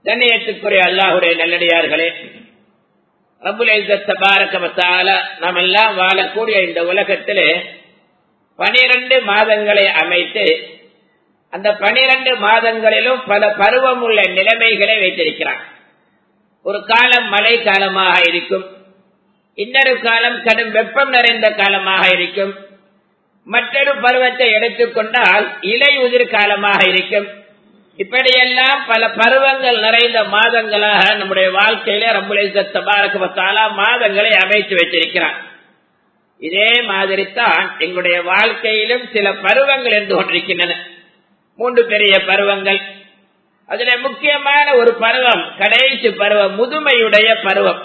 கண்ணியத்துக்குரிய அல்லாஹுடைய நல்லடியார்களே ரபுல் தபாரகமத்தால நாம் எல்லாம் வாழக்கூடிய இந்த உலகத்திலே பனிரெண்டு மாதங்களை அமைத்து அந்த பனிரெண்டு மாதங்களிலும் பல பருவம் உள்ள நிலைமைகளை வைத்திருக்கிறார் ஒரு காலம் மழை காலமாக இருக்கும் இன்னொரு காலம் கடும் வெப்பம் நிறைந்த காலமாக இருக்கும் மற்றொரு பருவத்தை எடுத்துக்கொண்டால் இலை உதிர் காலமாக இருக்கும் இப்படியெல்லாம் பல பருவங்கள் நிறைந்த மாதங்களாக நம்முடைய வாழ்க்கையில ரம்புலேசத்தபாரகமத்தாலா மாதங்களை அமைத்து வைத்திருக்கிறார் இதே மாதிரி தான் எங்களுடைய வாழ்க்கையிலும் சில பருவங்கள் இருந்து கொண்டிருக்கின்றன மூன்று பெரிய பருவங்கள் அதுல முக்கியமான ஒரு பருவம் கடைசி பருவம் முதுமையுடைய பருவம்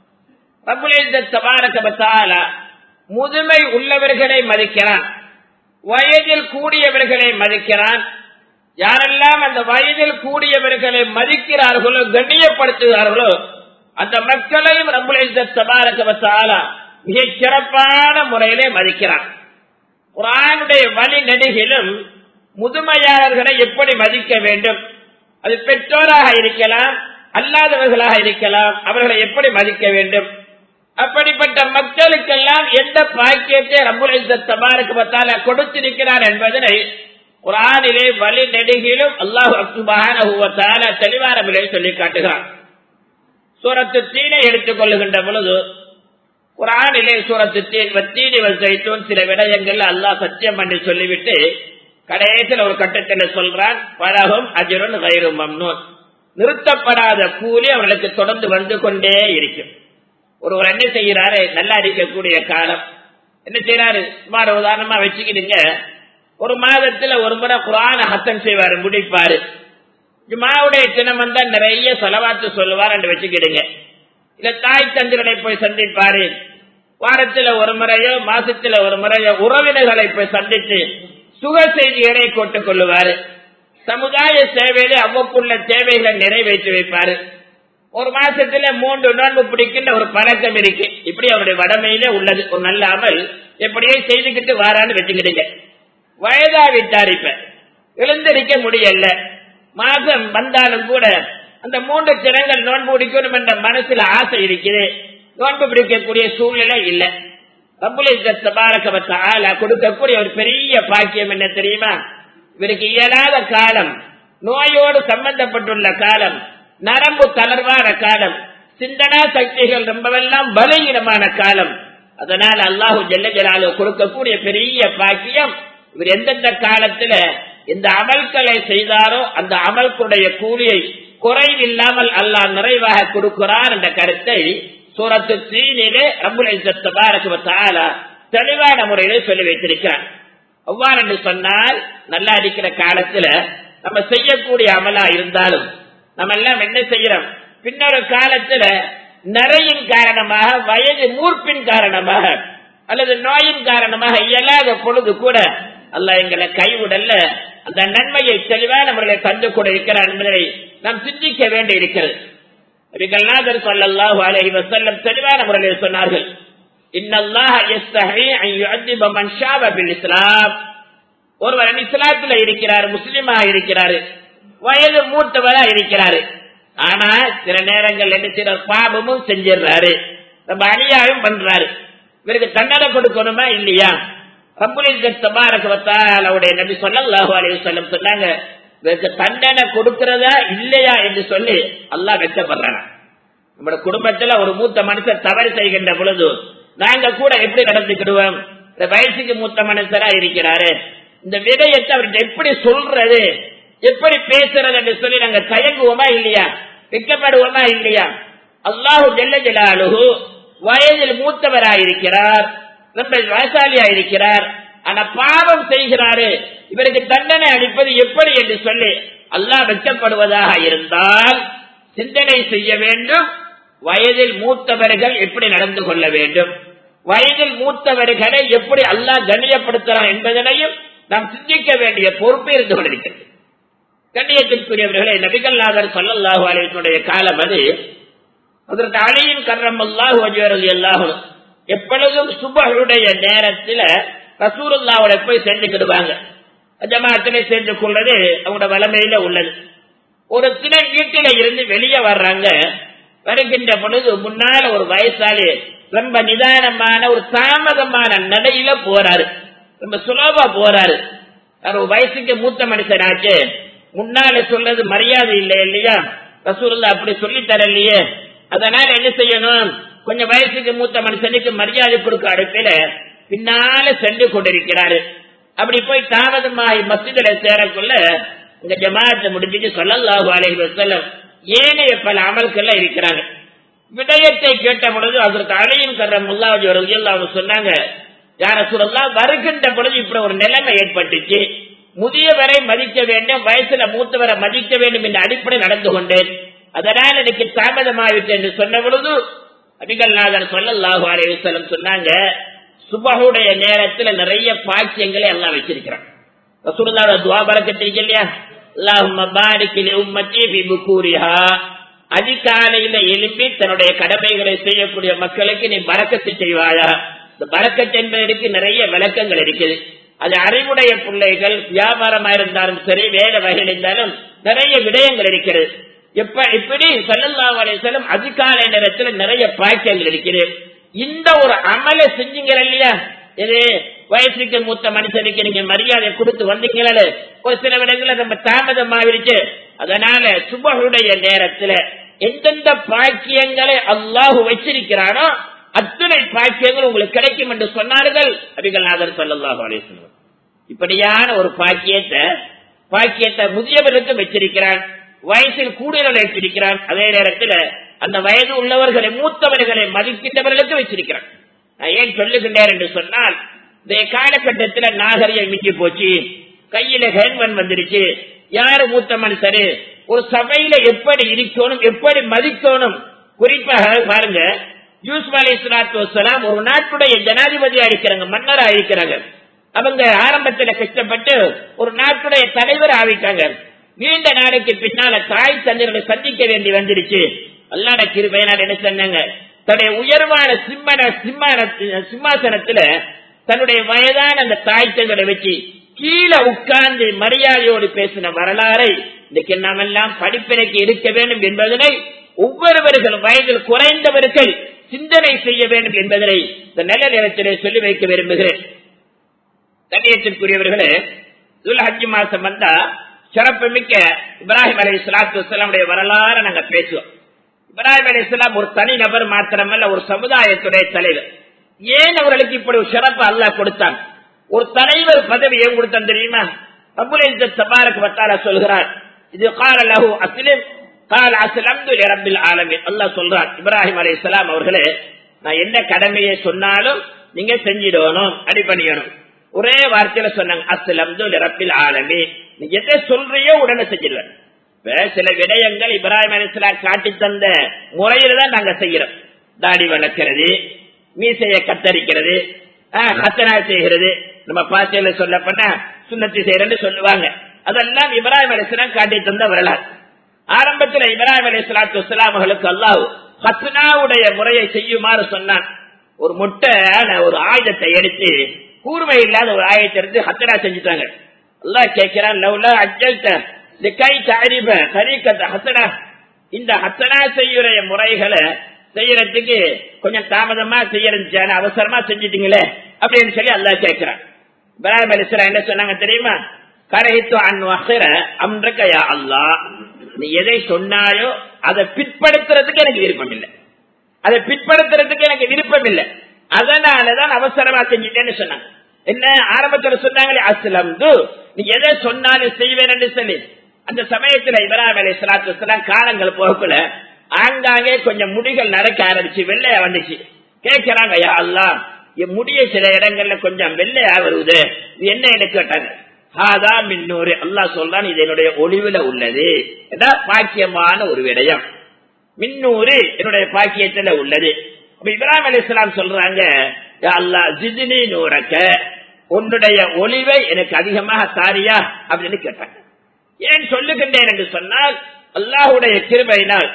ரபுலேசத்தபாரகமத்தாலா முதுமை உள்ளவர்களை மதிக்கிறான் வயதில் கூடியவர்களை மதிக்கிறான் யாரெல்லாம் அந்த வயதில் கூடியவர்களை மதிக்கிறார்களோ கண்ணியப்படுத்துகிறார்களோ அந்த மக்களையும் ரபுலேசத்தபாரகமத்தாலா மிக சிறப்பான முறையிலே மதிக்கிறான் குரானுடைய வழி நெடுகிலும் முதுமையாளர்களை எப்படி மதிக்க வேண்டும் அது பெற்றோராக இருக்கலாம் அல்லாதவர்களாக இருக்கலாம் அவர்களை எப்படி மதிக்க வேண்டும் அப்படிப்பட்ட மக்களுக்கெல்லாம் எந்த பாக்கியத்தை ரபுலேசத்தபாருக்கு பத்தால கொடுத்திருக்கிறார் என்பதனை குரானிலே வழி நெடுகிலும் அல்லாஹு அக்துபான தெளிவான முறையில் சொல்லி காட்டுகிறான் சூரத்து தீனை எடுத்துக் கொள்ளுகின்ற பொழுது குரானிலே சூரத்து தீன் வத்தீனி வசைத்தோன் சில விடயங்கள் அல்லாஹ் சத்தியம் பண்ணி சொல்லிவிட்டு கடைசியில் ஒரு கட்டத்தில் சொல்றான் பழகும் அஜுரன் கயிறும் மம்னூன் நிறுத்தப்படாத கூலி அவர்களுக்கு தொடர்ந்து வந்து கொண்டே இருக்கும் ஒருவர் என்ன செய்யறாரு நல்லா இருக்கக்கூடிய காலம் என்ன செய்யறாரு சுமார் உதாரணமா வச்சுக்கிடுங்க ஒரு மாதத்துல ஒரு முறை குரான ஹத்தம் செய்வாரு முடிப்பாரு ஜுமாவுடைய தினம் வந்தா நிறைய செலவாத்து சொல்லுவார் என்று வச்சுக்கிடுங்க இல்ல தாய் தந்துகளை போய் சந்திப்பாரு வாரத்துல ஒரு முறையோ மாசத்துல ஒரு முறையோ உறவினர்களை போய் சந்தித்து சுக செய்திகளை கொட்டுக் கொள்ளுவாரு சமுதாய சேவையில அவ்வக்குள்ள தேவைகளை நிறைவேற்றி வைப்பாரு ஒரு மாசத்துல மூன்று நோன்பு பிடிக்கின்ற ஒரு பழக்கம் இருக்கு இப்படி அவருடைய வடமையில உள்ளது ஒரு நல்ல அமல் எப்படியே செய்துக்கிட்டு வாரான்னு வச்சுக்கிடுங்க வயதாவிட்டார் இப்ப எழுந்திருக்க முடியல மாசம் வந்தாலும் கூட அந்த மூன்று தினங்கள் நோன்பு பிடிக்கணும் என்ற மனசுல ஆசை இருக்குது நோன்பு பிடிக்கக்கூடிய சூழ்நிலை இல்லை ரபுலேசபாரகவத்தால கொடுக்கக்கூடிய ஒரு பெரிய பாக்கியம் என்ன தெரியுமா இவருக்கு இயலாத காலம் நோயோடு சம்பந்தப்பட்டுள்ள காலம் நரம்பு தளர்வான காலம் சிந்தனா சக்திகள் ரொம்பவெல்லாம் பலகீனமான காலம் அதனால் அல்லாஹு ஜெல்லஜலாலு கொடுக்கக்கூடிய பெரிய பாக்கியம் இவர் எந்தெந்த காலத்துல இந்த அமல்களை செய்தாரோ அந்த அமல்களுடைய கூலியை குறைவில்லாமல் அல்லாஹ் நிறைவாக கொடுக்கிறார் என்ற கருத்தை சூரத்து தீனிலே ரபுல் தெளிவான முறையிலே சொல்லி வைத்திருக்கிறார் அவ்வாறு என்று சொன்னால் நல்லா இருக்கிற காலத்துல நம்ம செய்யக்கூடிய அமலா இருந்தாலும் நம்ம எல்லாம் என்ன செய்யறோம் பின்னொரு காலத்துல நிறையின் காரணமாக வயது மூர்ப்பின் காரணமாக அல்லது நோயின் காரணமாக இயலாத பொழுது கூட அல்ல எங்களை கைவிடல்ல அந்த நன்மையை தெளிவான முறையில் தந்து கூட இருக்கிறார் என்பதை நாம் சிந்திக்க வேண்டி இருக்கிறது நபிகள்நாதர் சொல்லல்லாஹு அலைஹி வஸல்லம் தெளிவான முறையில் சொன்னார்கள் இன்னல்லாஹ யஸ்தஹி அன் யுஅதிப மன் ஷாப பில் இஸ்லாம் ஒருவர் இஸ்லாத்துல இருக்கிறார் முஸ்லிமா இருக்கிறாரு வயது மூத்தவரா இருக்கிறாரு ஆனா சில நேரங்கள் என்ன செய்யற பாபமும் செஞ்சிடுறாரு நம்ம அநியாயம் பண்றாரு இவருக்கு தண்டனை கொடுக்கணுமா இல்லையா ரப்புடைய நபி சொல்லல்லாஹு அலைஹி வஸல்லம் சொன்னாங்க இவருக்கு தண்டனை கொடுக்கிறதா இல்லையா என்று சொல்லி அல்லாஹ் வெச்சப்படுறாங்க நம்ம குடும்பத்துல ஒரு மூத்த மனுஷர் தவறு செய்கின்ற பொழுது நாங்க கூட எப்படி நடந்துக்கிடுவோம் இந்த வயசுக்கு மூத்த மனுஷரா இருக்கிறாரு இந்த விடயத்தை அவர்கிட்ட எப்படி சொல்றது எப்படி பேசுறது என்று சொல்லி நாங்க தயங்குவோமா இல்லையா வெக்கப்படுவோமா இல்லையா அல்லாஹு ஜெல்ல ஜலாலுஹு வயதில் மூத்தவராயிருக்கிறார் ரொம்ப வயசாலியா இருக்கிறார் ஆனா பாவம் செய்கிறாரு இவருக்கு தண்டனை அளிப்பது எப்படி என்று சொல்லி அல்லாஹ் வெச்சப்படுவதாக இருந்தால் சிந்தனை செய்ய வேண்டும் வயதில் மூத்தவர்கள் எப்படி நடந்து கொள்ள வேண்டும் வயதில் மூத்தவர்களை எப்படி அல்லாஹ் கண்ணியப்படுத்தலாம் என்பதனையும் நாம் சிந்திக்க வேண்டிய பொறுப்பு இருந்து கொண்டிருக்கிறது கண்ணியத்திற்குரியவர்களே நபிகள் நாதர் சொல்லல்லாஹு அலைவனுடைய காலம் அது அதற்கு அழியின் கர்ரம் அல்லாஹு அஜுவரது எல்லாரும் எப்பொழுதும் சுபகளுடைய நேரத்தில் ரசூருல்லாவோட போய் சேர்ந்துக்கிடுவாங்க ஜமாத்திலே சேர்ந்து கொள்வது அவங்களோட வளமையில உள்ளது ஒரு சில வீட்டில இருந்து வெளியே வர்றாங்க வருகின்ற பொழுது முன்னால ஒரு வயசாளி ரொம்ப நிதானமான ஒரு தாமதமான நடையில போறாரு ரொம்ப சுலபா போறாரு அவர் ஒரு வயசுக்கு மூத்த மனுஷனாச்சு முன்னால சொல்றது மரியாதை இல்லை இல்லையா ரசூலுல்லா அப்படி சொல்லி தர இல்லையே அதனால என்ன செய்யணும் கொஞ்சம் வயசுக்கு மூத்த மனுஷனுக்கு மரியாதை கொடுக்க அடுப்பில பின்னால சென்று கொண்டிருக்கிறாரு அப்படி போய் தாமதமாகி மசிதில சேரக்குள்ள இந்த ஜமாத்தை முடிஞ்சுட்டு சொல்லல்லாஹு அலைஹி வஸல்லம் ஏனைய பல அமல்கள்ல இருக்கிறாங்க விடயத்தை கேட்ட பொழுது அதற்கு அலையும் கர்ற முல்லாஜி அவர்கள் அவங்க சொன்னாங்க யார சொல்லலாம் வருகின்ற பொழுது இப்படி ஒரு நிலைமை ஏற்பட்டுச்சு முதியவரை மதிக்க வேண்டும் வயசுல மூத்தவரை மதிக்க வேண்டும் என்ற அடிப்படை நடந்து கொண்டேன் அதனால் எனக்கு தாமதமாயிட்டு என்று சொன்ன பொழுது அபிகல்நாதன் சொல்லல்லாஹு அலைஹி வஸல்லம் சொன்னாங்க சுபஹுடைய நேரத்துல நிறைய பாக்கியங்களை எல்லாம் வச்சிருக்கிறான் ரசூலுல்லாஹ் துஆ பரக்கத்திருக்கு இல்லையா அல்லாஹும்ம பாரிக் லி உம்மத்தி ஃபி புகூரிஹா அதிகாலையில எழுப்பி தன்னுடைய கடமைகளை செய்யக்கூடிய மக்களுக்கு நீ பறக்கத்து செய்வாயா இந்த பறக்கத்து என்பதற்கு நிறைய விளக்கங்கள் இருக்குது அது அறிவுடைய பிள்ளைகள் வியாபாரமா இருந்தாலும் சரி வேற வகையில் இருந்தாலும் நிறைய விடயங்கள் இருக்கிறது எப்ப இப்படி சல்லல்லாஹு அலைஹி வஸல்லம் அதிகாலை நேரத்துல நிறைய பாக்கியங்கள் இருக்குது இந்த ஒரு அமலை செஞ்சீங்க இல்லையா இது வயசுக்கு மூத்த மனுஷனுக்கு நீங்க மரியாதை கொடுத்து வந்தீங்களே ஒரு சில விடங்கள நம்ம தாமதம் ஆகிருச்சு அதனால சுபகுடைய நேரத்துல எந்தெந்த பாக்கியங்களை அல்லாஹு வச்சிருக்கிறானோ அத்தனை பாக்கியங்கள் உங்களுக்கு கிடைக்கும் என்று சொன்னார்கள் அபிகல்நாதர் சல்லாஹு அலிஸ்லம் இப்படியான ஒரு பாக்கியத்தை பாக்கியத்தை முதியவருக்கு வச்சிருக்கிறான் வயசில் கூடுதல் வச்சிருக்கிறான் அதே நேரத்தில் அந்த வயது உள்ளவர்களை மூத்தவர்களை மதிக்கின்றவர்களுக்கு வச்சிருக்கிறான் நான் ஏன் சொல்லுகின்றேன் என்று சொன்னால் இந்த காலகட்டத்தில் நாகரிகம் மிஞ்சி போச்சு கையில ஹேண்ட்மன் வந்துருச்சு யாரு மூத்த மனுஷரு ஒரு சபையில எப்படி இருக்கணும் எப்படி மதிக்கணும் குறிப்பாக பாருங்க யூசுப் அலி இஸ்லாத்து வசலாம் ஒரு நாட்டுடைய ஜனாதிபதியா இருக்கிறாங்க மன்னரா இருக்கிறாங்க அவங்க ஆரம்பத்துல கஷ்டப்பட்டு ஒரு நாட்டுடைய தலைவர் ஆவிட்டாங்க நீண்ட நாளைக்கு பின்னால தாய் தந்தைகளை சந்திக்க வேண்டி வந்துருச்சு அல்லாட கிருபையினால் என்ன சொன்னாங்க தன்னுடைய உயர்வான சிம்மன சிம்மான சிம்மாசனத்துல தன்னுடைய வயதான அந்த தாய் தந்தைகளை வச்சு கீழே உட்கார்ந்து மரியாதையோடு பேசின வரலாறை இன்னைக்கு நாம் எல்லாம் படிப்பினைக்கு இருக்க வேண்டும் என்பதனை ஒவ்வொருவர்கள் வயதில் குறைந்தவர்கள் சிந்தனை செய்ய வேண்டும் என்பதனை இந்த நல்ல நேரத்திலே சொல்லி வைக்க விரும்புகிறேன் கண்ணியத்திற்குரியவர்களே துல்ஹஜ் மாசம் வந்தா சிறப்பு மிக்க இப்ராஹிம் அலி இஸ்லாத்து வலாமுடைய வரலாறு நாங்க பேசுவோம் இப்ராஹிம் அலி இஸ்லாம் ஒரு தனி நபர் மாத்திரமல்ல ஒரு சமுதாயத்துடைய தலைவர் ஏன் அவர்களுக்கு இப்படி ஒரு சிறப்பு அல்லாஹ் கொடுத்தான் ஒரு தலைவர் பதவி ஏன் கொடுத்தான் தெரியுமா அபுல் தபாரக் வத்தால சொல்கிறார் இது கால லஹு அஸ்லிம் கால அஸ்லம்து ரப்பில் ஆலமின் அல்லாஹ் சொல்றான் இப்ராஹிம் அலி இஸ்லாம் அவர்களே நான் என்ன கடமையை சொன்னாலும் நீங்க செஞ்சிடணும் அடி பண்ணிடணும் ஒரே வார்த்தையில சொன்னாங்க அஸ்லம்து ரப்பில் ஆலமி நீ எதை சொல்றியோ உடனே செஞ்சிடுவேன் சில விடயங்கள் இப்ராஹிம் அலிஸ்லாம் காட்டி தந்த முறையில தான் நாங்க செய்யறோம் தாடி வளர்க்கிறது மீசையை கத்தரிக்கிறது ஹத்தனா செய்கிறது நம்ம பாத்தியில சொல்லப்பட்ட சுண்ணத்தி செய்யறன்னு சொல்லுவாங்க அதெல்லாம் இப்ராஹிம் அலிஸ்லாம் காட்டி தந்த வரலாறு ஆரம்பத்தில் இப்ராஹிம் அலி சலாத்து வலாம் அவர்களுக்கு அல்லாஹ் ஹத்னாவுடைய முறையை செய்யுமாறு சொன்னான் ஒரு முட்டையான ஒரு ஆயுதத்தை எடுத்து கூர்மை இல்லாத ஒரு ஆயுதத்தை எடுத்து ஹத்தனா செஞ்சுட்டாங்க அல்லாஹ் கேட்கிறான் லவ்லா அஜல்த கை தாரிப தரீக்கத்த ஹசனா இந்த ஹசனா செய்யுற முறைகளை செய்யறதுக்கு கொஞ்சம் தாமதமா செய்யறது அவசரமா செஞ்சிட்டீங்களே அப்படின்னு சொல்லி அல்லாஹ் கேட்கிறான் இப்ராஹிம் அலிஸ்லாம் என்ன சொன்னாங்க தெரியுமா கரைத்து அன்வகிற அம்ரக்கயா அல்லாஹ் நீ எதை சொன்னாயோ அதை பிற்படுத்துறதுக்கு எனக்கு விருப்பம் இல்லை அதை பிற்படுத்துறதுக்கு எனக்கு விருப்பம் இல்லை அதனாலதான் அவசரமா செஞ்சுட்டேன்னு சொன்னாங்க என்ன ஆரம்பத்தில் சொன்னாங்களே அஸ்லம் நீ எதை சொன்னாலும் செய்வேன் என்று சொல்லி அந்த சமயத்துல இப்ராஹிம் அலி சலாத்து காலங்கள் போகக்குள்ள ஆங்காங்கே கொஞ்சம் முடிகள் நடக்க ஆரம்பிச்சு வெள்ளையா வந்துச்சு கேட்கிறாங்க யா அல்லா என் முடிய சில இடங்கள்ல கொஞ்சம் வெள்ளையா வருது இது என்ன எனக்கு கேட்டாங்க ஹாதா மின்னூறு அல்லாஹ் சொல்றான் இது என்னுடைய ஒளிவுல உள்ளது பாக்கியமான ஒரு விடயம் மின்னூறு என்னுடைய பாக்கியத்துல உள்ளது அப்ப இப்ராஹிம் அலி இஸ்லாம் சொல்றாங்க அல்லா ஜிதினி நூறக்க உன்னுடைய ஒளிவை எனக்கு அதிகமாக தாரியா அப்படின்னு கேட்டாங்க ஏன் சொல்லுகின்றேன் என்று சொன்னால் அல்லாஹுடைய கிருபையினால்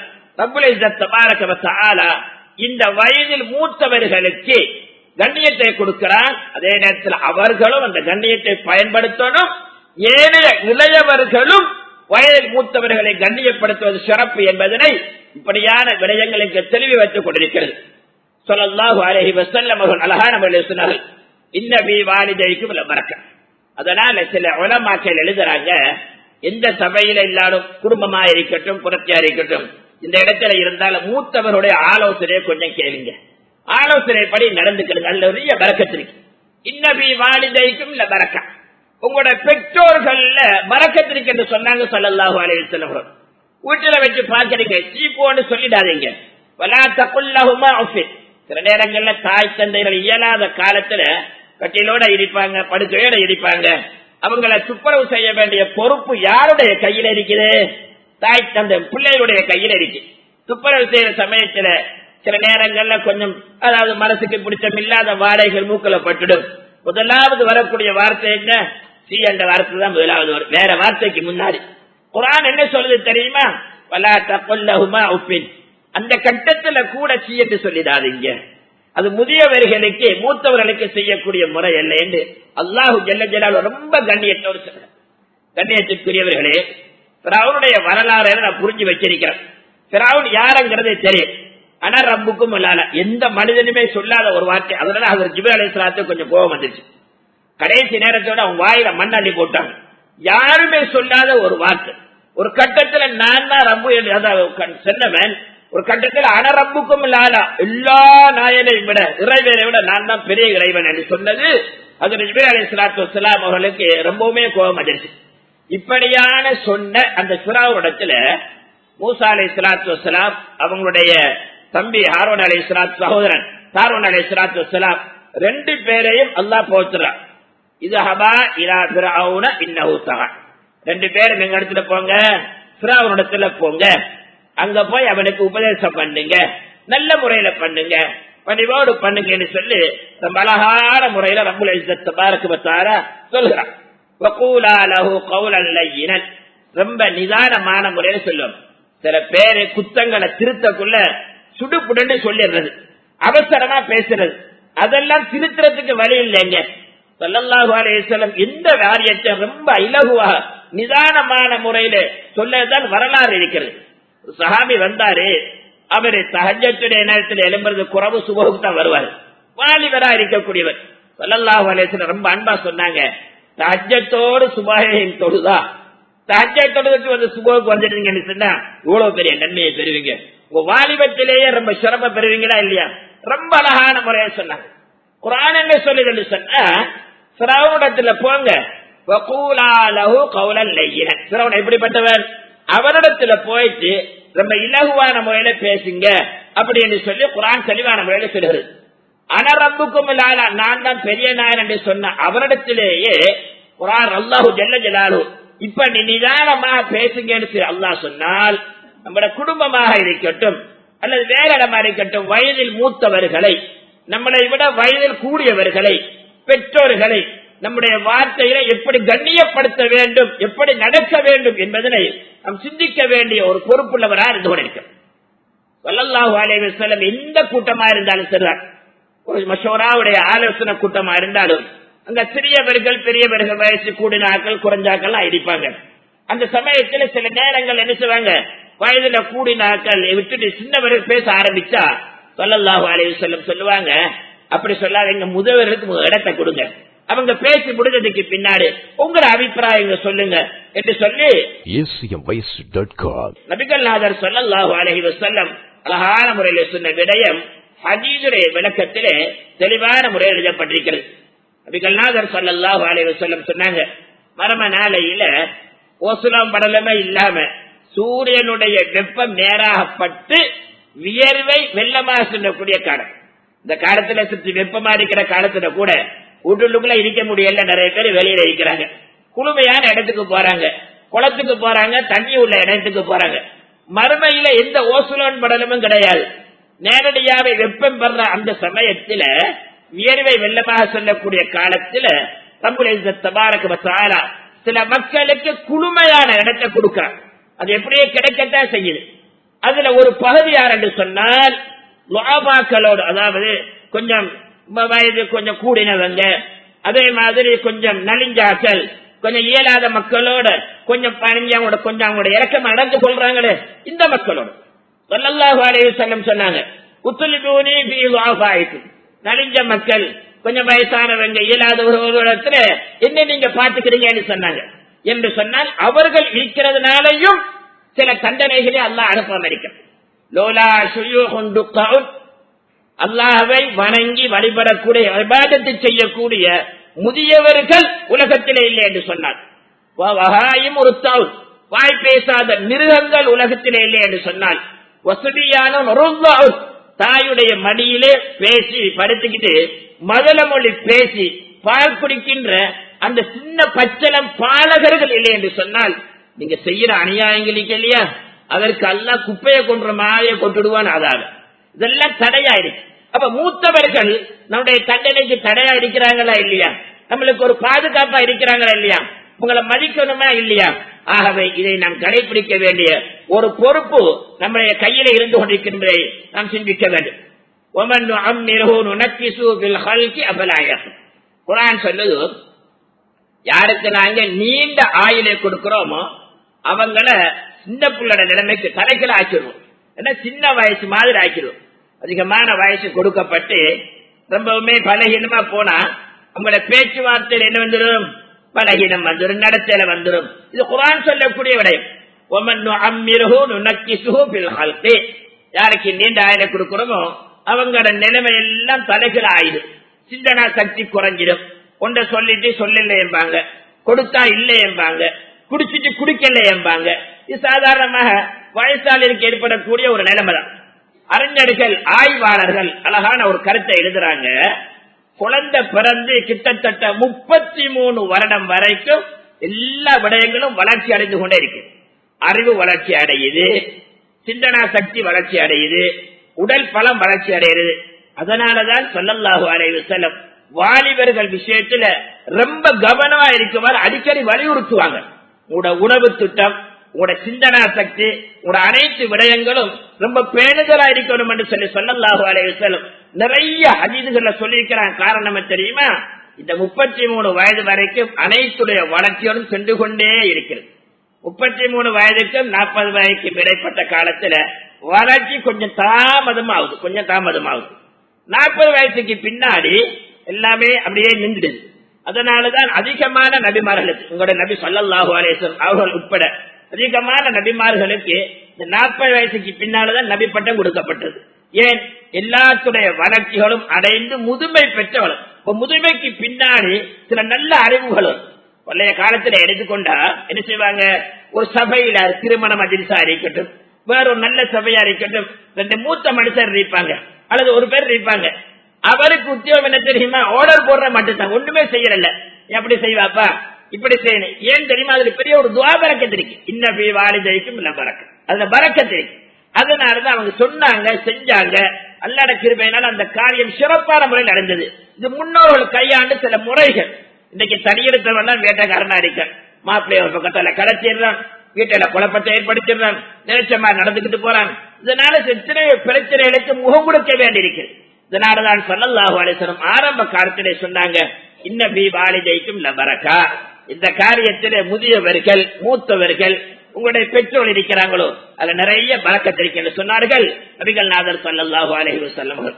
இந்த வயதில் மூத்தவர்களுக்கு கண்ணியத்தை கொடுக்கிறான் அதே நேரத்தில் அவர்களும் அந்த கண்ணியத்தை பயன்படுத்தணும் ஏனைய இளையவர்களும் வயதில் மூத்தவர்களை கண்ணியப்படுத்துவது சிறப்பு என்பதனை இப்படியான விடயங்களுக்கு தெளிவு வைத்துக் கொண்டிருக்கிறது சொல்லல்லாஹு அலஹி வசல்லம் அவர்கள் அழகான முறையில் சொன்னார்கள் இன்னபி வாலிதைக்கும் பறக்க அதனால சில உலமாக்கள் எழுதுறாங்க எந்த சபையில இல்லாலும் குடும்பமா இருக்கட்டும் புரட்சியா இருக்கட்டும் இந்த இடத்துல இருந்தாலும் மூத்தவருடைய ஆலோசனையை கொஞ்சம் கேளுங்க ஆலோசனைப்படி நடந்துக்கிறது அதுல நிறைய பறக்கத்திருக்கு இன்னபி வாலிதைக்கும் இல்ல பறக்க உங்களோட பெற்றோர்கள்ல பறக்கத்திருக்கு என்று சொன்னாங்க சொல்லல்லாஹு அலைஹி வஸல்லம் வீட்டுல வச்சு பாக்குறீங்க சீப்போன்னு சொல்லிடாதீங்க வலா தக்குல்லஹுமா ஆஃபிஸ் சில நேரங்கள்ல தாய் தந்தைகள் இயலாத காலத்துல கட்டிலோட இடிப்பாங்க படுக்கையோட இடிப்பாங்க அவங்கள துப்புரவு செய்ய வேண்டிய பொறுப்பு யாருடைய கையில இருக்குது தாய் தந்தை பிள்ளைகளுடைய கையில இருக்கு துப்புரவு செய்யற சமயத்துல சில நேரங்கள்ல கொஞ்சம் அதாவது மனசுக்கு பிடிச்சம் இல்லாத வாடைகள் மூக்கல பட்டுடும் முதலாவது வரக்கூடிய வார்த்தை என்ன சி என்ற வார்த்தை தான் முதலாவது வரும் வேற வார்த்தைக்கு முன்னாடி குரான் என்ன சொல்லுது தெரியுமா வலா தப்பல்லஹுமா உப்பின் அந்த கட்டத்துல கூட சி என்று சொல்லிடாதீங்க அது முதியவர்களுக்கு மூத்தவர்களுக்கு செய்யக்கூடிய முறை அல்ல என்று அல்லாஹு ஜல்ல ஜலால் ரொம்ப கண்ணியத்தோடு சொல்ற கண்ணியத்திற்குரியவர்களே பிராவுடைய வரலாறு நான் புரிஞ்சு வச்சிருக்கிறேன் பிராவுன் யாருங்கிறதே தெரியும் ஆனா ரப்புக்கும் இல்லாத எந்த மனிதனுமே சொல்லாத ஒரு வார்த்தை அதனால அவர் ஜிபு அலிஸ்லாத்து கொஞ்சம் கோபம் வந்துருச்சு கடைசி நேரத்தோட அவங்க வாயில மண்ணள்ளி போட்டாங்க யாருமே சொல்லாத ஒரு வார்த்தை ஒரு கட்டத்துல நான் தான் ரப்பு சொன்னவன் ஒரு கட்டத்தில் அனரப்புக்கும் இல்லாத எல்லா நாயனையும் விட இறைவனை விட நான் தான் பெரிய இறைவன் என்று சொன்னது அது ஜிபு அலி சலாத்து வலாம் அவர்களுக்கு ரொம்பவுமே கோபம் வந்துருச்சு இப்படியான சொன்ன அந்த சுறாவிடத்துல மூசா அலை சலாத்து வலாம் அவங்களுடைய தம்பி ஹாரோன் அலை சலாத் சகோதரன் தாரோன் அலை சலாத்து வலாம் ரெண்டு பேரையும் அல்லாஹ் போச்சுறான் இது ஹபா இரா பிராவுன இன்னஹு தகா ரெண்டு பேரும் எங்க இடத்துல போங்க பிராவுனிடத்துல போங்க அங்க போய் அவனுக்கு உபதேசம் பண்ணுங்க நல்ல முறையில பண்ணுங்க பணிவோடு பண்ணுங்கன்னு சொல்லி ரொம்ப அழகான முறையில ரம்புல இஸ்ஸத் பாரக்கு பத்தார சொல்கிறான் ரொம்ப நிதானமான முறையில சொல்லும் சில பேரு குத்தங்களை திருத்தக்குள்ள சுடுப்புடன்னு சொல்லிடுறது அவசரமா பேசுறது அதெல்லாம் திருத்துறதுக்கு வழி இல்லைங்க சொல்லல்லாஹு அலையம் எந்த காரியத்தை ரொம்ப இலகுவாக நிதானமான முறையில சொல்லதான் வரலாறு இருக்கிறது சஹாபி வந்தாரு அவரு தகஜத்துடைய நேரத்தில் எழும்புறது குறவு சுபகுக்கு தான் வருவார் வாலிபரா இருக்கக்கூடியவர் சொல்லல்லாஹு அலையம் ரொம்ப அன்பா சொன்னாங்க தஹஜத்தோடு சுபாகையின் தொழுதா தஹஜ தொழுதுக்கு வந்து சுபோக்கு வந்துட்டீங்கன்னு சொன்னா இவ்வளவு பெரிய நன்மையை பெறுவீங்க உங்க வாலிபத்திலேயே ரொம்ப சிரமம் பெறுவீங்களா இல்லையா ரொம்ப அழகான முறையை சொன்னாங்க குரான் என்ன சொல்லுதுன்னு சொன்னா சிரவனிடத்துல போங்க சிரவன் எப்படிப்பட்டவன் அவரிடத்துல போயிட்டு ரொம்ப இலகுவான முறையில பேசுங்க அப்படின்னு சொல்லி குரான் தெளிவான முறையில சொல்லுகிறது அனரப்புக்கும் இல்லாத நான் தான் பெரிய நாயன் என்று சொன்ன அவரிடத்திலேயே குரான் அல்லாஹு ஜல்ல ஜலாலு இப்ப நீ நிதானமாக பேசுங்கன்னு அல்லாஹ் சொன்னால் நம்மட குடும்பமாக இருக்கட்டும் அல்லது வேற இடமா இருக்கட்டும் வயதில் மூத்தவர்களை நம்மளை விட வயதில் கூடியவர்களை பெற்றோர்களை நம்முடைய வார்த்தைகளை எப்படி கண்ணியப்படுத்த வேண்டும் எப்படி நடக்க வேண்டும் என்பதனை நாம் சிந்திக்க வேண்டிய ஒரு பொறுப்புள்ளவரா இருந்து கொண்டிருக்கிறோம் வல்லல்லாஹு அலைஹி வஸல்லம் எந்த கூட்டமா இருந்தாலும் சரிதான் ஒரு மஷோராவுடைய ஆலோசனை கூட்டமா இருந்தாலும் அங்க சிறியவர்கள் பெரியவர்கள் வயசு கூடினாக்கள் குறைஞ்சாக்கள் அடிப்பாங்க அந்த சமயத்துல சில நேரங்கள் என்ன செய்வாங்க வயதுல கூடினாக்கள் விட்டுட்டு சின்னவர்கள் பேச ஆரம்பிச்சா சொல்லல்லாஹு அலைஹி வஸல்லம் சொல்லுவாங்க அப்படி சொல்லாதீங்க முதல்வருக்கு இடத்தை கொடுங்க அவங்க பேசி முடிஞ்சதுக்கு பின்னாடி உங்களோட அபிப்பிராயங்க சொல்லுங்க என்று சொல்லி நபிகள் நாதர் சொல்லல்லாஹு அலஹி வசல்லம் அழகான முறையில சொன்ன விடயம் ஹஜீதுடைய விளக்கத்திலே தெளிவான முறையில் எழுதப்பட்டிருக்கிறது நபிகள் நாதர் சொல்லல்லாஹு அலஹி வசல்லம் சொன்னாங்க மரம நாளையில ஓசுலம் படலமே இல்லாம சூரியனுடைய வெப்பம் நேராகப்பட்டு வியர்வை வெள்ளமாக சொல்லக்கூடிய காலம் இந்த காலத்துல சுற்றி வெப்பமா இருக்கிற காலத்துல கூட வீட்டுக்குள்ள இருக்க முடியல நிறைய பேர் வெளியில இருக்கிறாங்க குளுமையான இடத்துக்கு போறாங்க குளத்துக்கு போறாங்க தண்ணி உள்ள இடத்துக்கு போறாங்க மறுமையில எந்த ஓசுலோன் படலமும் கிடையாது நேரடியாக வெப்பம் பெற அந்த சமயத்துல வியர்வை வெள்ளமாக சொல்லக்கூடிய காலத்துல தபாரக்கு சில மக்களுக்கு குளுமையான இடத்தை கொடுக்கிறார் அது எப்படியே கிடைக்கத்தான் செய்யுது அதுல ஒரு பகுதி யார் என்று சொன்னால் லாபாக்களோடு அதாவது கொஞ்சம் வயது கொஞ்சம் கூடினவங்க அதே மாதிரி கொஞ்சம் நலிஞ்சாக்கள் கொஞ்சம் இயலாத மக்களோட கொஞ்சம் பணிஞ்சு அவங்களோட கொஞ்சம் அவங்களோட இறக்கம் நடந்து கொள்றாங்களே இந்த மக்களோட சொல்லல்லாஹு அலைஹி வஸல்லம் சொன்னாங்க உத்துலிபூனி ஃபீ வாஃபாயிக்கும் நலிஞ்ச மக்கள் கொஞ்சம் வயசானவங்க இயலாதவர்களிடத்துல என்ன நீங்க பாத்துக்கிறீங்கன்னு சொன்னாங்க என்று சொன்னால் அவர்கள் இருக்கிறதுனாலையும் சில தண்டனைகளை அல்லாஹ் அனுப்பாம இருக்க லோலா சுயூஹுன் துக்கவுன் அல்லாஹவை வணங்கி வழிபடக்கூடிய விவாதத்தை செய்யக்கூடிய முதியவர்கள் உலகத்திலே இல்லை என்று சொன்னார் வகாயும் ஒரு தவுன் வாய் பேசாத மிருகங்கள் உலகத்திலே இல்லை என்று சொன்னால் வசதியான தாயுடைய மடியிலே பேசி படுத்துக்கிட்டு மதல மொழி பேசி பால் குடிக்கின்ற அந்த சின்ன பச்சளம் பாலகர்கள் இல்லை என்று சொன்னால் நீங்க செய்யற அநியாயங்களுக்கு இல்லையா அதற்கு எல்லாம் குப்பையை கொன்ற மாய கொட்டுடுவான் அதாவது இதெல்லாம் தடையாயிருக்கு அப்ப மூத்தவர்கள் நம்முடைய தண்டனைக்கு தடையா இருக்கிறாங்களா இல்லையா நம்மளுக்கு ஒரு பாதுகாப்பா இருக்கிறாங்களா இல்லையா உங்களை மதிக்கணுமா இல்லையா ஆகவே இதை நாம் கடைபிடிக்க வேண்டிய ஒரு பொறுப்பு நம்முடைய கையில இருந்து கொண்டிருக்கின்றதை நாம் சிந்திக்க வேண்டும் குரான் சொல்லுது யாருக்கு நாங்க நீண்ட ஆயுளை கொடுக்கிறோமோ அவங்கள சின்ன பிள்ளோட நிலைமைக்கு தலைகளை ஆக்கிடுவோம் ஏன்னா சின்ன வயசு மாதிரி ஆக்கிடுவோம் அதிகமான வயசு கொடுக்கப்பட்டு ரொம்பவுமே பலகீனமா போனா அவங்களோட பேச்சுவார்த்தையில் என்ன வந்துடும் பலகீனம் வந்துடும் நடத்தையில வந்துடும் இது குரான் சொல்லக்கூடிய விடயம் யாருக்கு நீண்ட ஆயுளை கொடுக்கிறோமோ அவங்களோட நிலைமை எல்லாம் தலைகள் ஆயிடும் சிந்தனா சக்தி குறைஞ்சிடும் ஒன்றை சொல்லிட்டு சொல்லல என்பாங்க கொடுத்தா இல்லை என்பாங்க குடிச்சிட்டு குடிக்கல என்பாங்க இது சாதாரணமாக வயசாளருக்கு ஏற்படக்கூடிய ஒரு நிலைமை தான் அறிஞர்கள் ஆய்வாளர்கள் அழகான ஒரு கருத்தை எழுதுறாங்க குழந்தை பிறந்து கிட்டத்தட்ட முப்பத்தி மூணு வருடம் வரைக்கும் எல்லா விடயங்களும் வளர்ச்சி அடைந்து கொண்டே இருக்கு அறிவு வளர்ச்சி அடையுது சிந்தனா சக்தி வளர்ச்சி அடையுது உடல் பலம் வளர்ச்சி அடையுது அதனாலதான் சொல்லல்லாஹு அலைவு செல்லம் வாலிபர்கள் விஷயத்துல ரொம்ப கவனமா இருக்குமாறு அடிக்கடி வலியுறுத்துவாங்க உங்களோட உணவு திட்டம் உங்களோட சிந்தனா சக்தி உங்களோட அனைத்து விடயங்களும் ரொம்ப பேணுதலா இருக்கணும் என்று சொல்லி சொல்லல்லாஹு அலைவு செல்லம் நிறைய அதிதுகளை சொல்லியிருக்கிறான் காரணம் தெரியுமா இந்த முப்பத்தி மூணு வயது வரைக்கும் அனைத்துடைய வளர்ச்சியோடும் சென்று கொண்டே இருக்கிறது முப்பத்தி மூணு வயதுக்கும் நாற்பது வயதுக்கும் இடைப்பட்ட காலத்துல வளர்ச்சி கொஞ்சம் தாமதமாகுது கொஞ்சம் தாமதமாகுது நாற்பது வயசுக்கு பின்னாடி எல்லாமே அப்படியே நின்றுடுது அதனாலதான் அதிகமான நபிமார்களுக்கு உங்களோட நபி சொல்லல்லாஹு அலேசன் அவர்கள் உட்பட அதிகமான நபிமார்களுக்கு இந்த நாற்பது வயசுக்கு பின்னால்தான் நபி பட்டம் கொடுக்கப்பட்டது ஏன் எல்லாத்துடைய வளர்ச்சிகளும் அடைந்து முதுமை பெற்றவள் இப்ப முதுமைக்கு பின்னாடி சில நல்ல அறிவுகளும் பழைய காலத்துல எடுத்துக்கொண்டா என்ன செய்வாங்க ஒரு சபையில திருமணம் அதிர்சா இருக்கட்டும் வேற ஒரு நல்ல சபையா இருக்கட்டும் ரெண்டு மூத்த மனுஷர் இருப்பாங்க அல்லது ஒரு பேர் இருப்பாங்க அவருக்கு உத்தியோகம் என்ன தெரியுமா ஆர்டர் போடுற மட்டும்தான் ஒண்ணுமே செய்யறல எப்படி செய்வாப்பா இப்படி செய்யணும் ஏன் தெரியுமா அதுல பெரிய ஒரு துவா பறக்கத்து இருக்கு இன்னபி வாலிதைக்கும் இல்ல பறக்க அதுல பறக்கத்து இருக்கு அதனாலதான் அவங்க சொன்னாங்க செஞ்சாங்க அல்லாட கிருபையினால் அந்த காரியம் சிறப்பான முறையில் நடந்தது இது முன்னோர்கள் கையாண்டு சில முறைகள் இன்னைக்கு தடியெடுத்தவன் வேட்டக்காரனா இருக்க மாப்பிள்ளைய ஒரு பக்கத்துல கடத்திடுறான் வீட்டுல குழப்பத்தை ஏற்படுத்திடுறான் நினைச்ச மாதிரி நடந்துகிட்டு போறான் இதனால எத்தனை பிரச்சனைகளுக்கு முகம் கொடுக்க வேண்டியிருக்கு இதனாலதான் சொல்லல்லாஹு அலிசனம் ஆரம்ப காலத்திலே சொன்னாங்க இன்னபி வாலிதைக்கும் லபரக்கா இந்த காரியத்திலே முதியவர்கள் மூத்தவர்கள் உங்களுடைய பெற்றோர் இருக்கிறாங்களோ அதுல நிறைய பறக்கத்திருக்கின்ற சொன்னார்கள் நபிகள் நாதர் சல்லாஹூ அலஹி வசல்லம்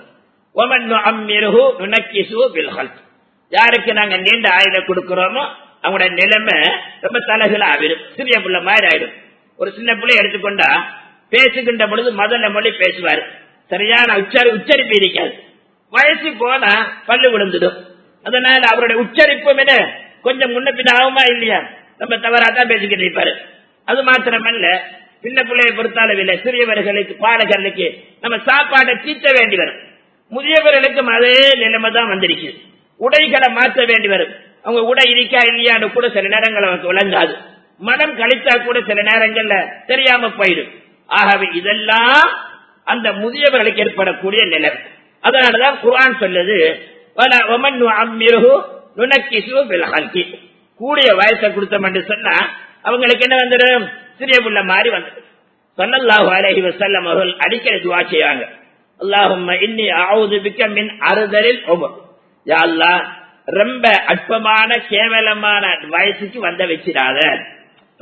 யாருக்கு நாங்க நீண்ட ஆயுத கொடுக்கிறோமோ அவங்களோட நிலைமை ரொம்ப தலைகள் ஆகிடும் சிறிய பிள்ளை மாதிரி ஆயிடும் ஒரு சின்ன பிள்ளை எடுத்துக்கொண்டா பேசுகின்ற பொழுது முதல்ல மொழி பேசுவார் சரியான உச்சரி உச்சரிப்பு இருக்காது வயசு போனா பல்லு விழுந்துடும் அதனால அவருடைய உச்சரிப்பும் என்ன கொஞ்சம் முன்ன பின்ன ஆகுமா இல்லையா நம்ம தவறாதான் பேசிக்கிட்டு இருப்பாரு அது மாத்திரமல்ல சின்ன பிள்ளையை பொறுத்தளவில் சிறியவர்களுக்கு பாடகர்களுக்கு நம்ம சாப்பாடை தீர்த்த வேண்டி வரும் முதியவர்களுக்கும் அதே நிலைமை தான் வந்திருக்கு உடைகளை மாற்ற வேண்டி வரும் அவங்க உடை இருக்கா இல்லையான்னு கூட சில நேரங்கள் அவருக்கு விளங்காது மனம் கழித்தா கூட சில நேரங்கள்ல தெரியாம போயிடும் ஆகவே இதெல்லாம் அந்த முதியவர்களுக்கு ஏற்படக்கூடிய நிலை அதனாலதான் குரான் சொல்லுது கூடிய வயசை கொடுத்தோம் என்று சொன்னா அவங்களுக்கு என்ன வந்துடும் சிறிய புள்ள மாதிரி வந்துடும் சொல்லல்லாஹு அலஹி வசல்லம் அவர்கள் அடிக்கடி துவா செய்வாங்க அல்லாஹும் இன்னி ஆவுது பிக்க மின் அறுதலில் ஒவ்வொரு யாழ்லா ரொம்ப அற்பமான கேவலமான வயசுக்கு வந்த வச்சிடாத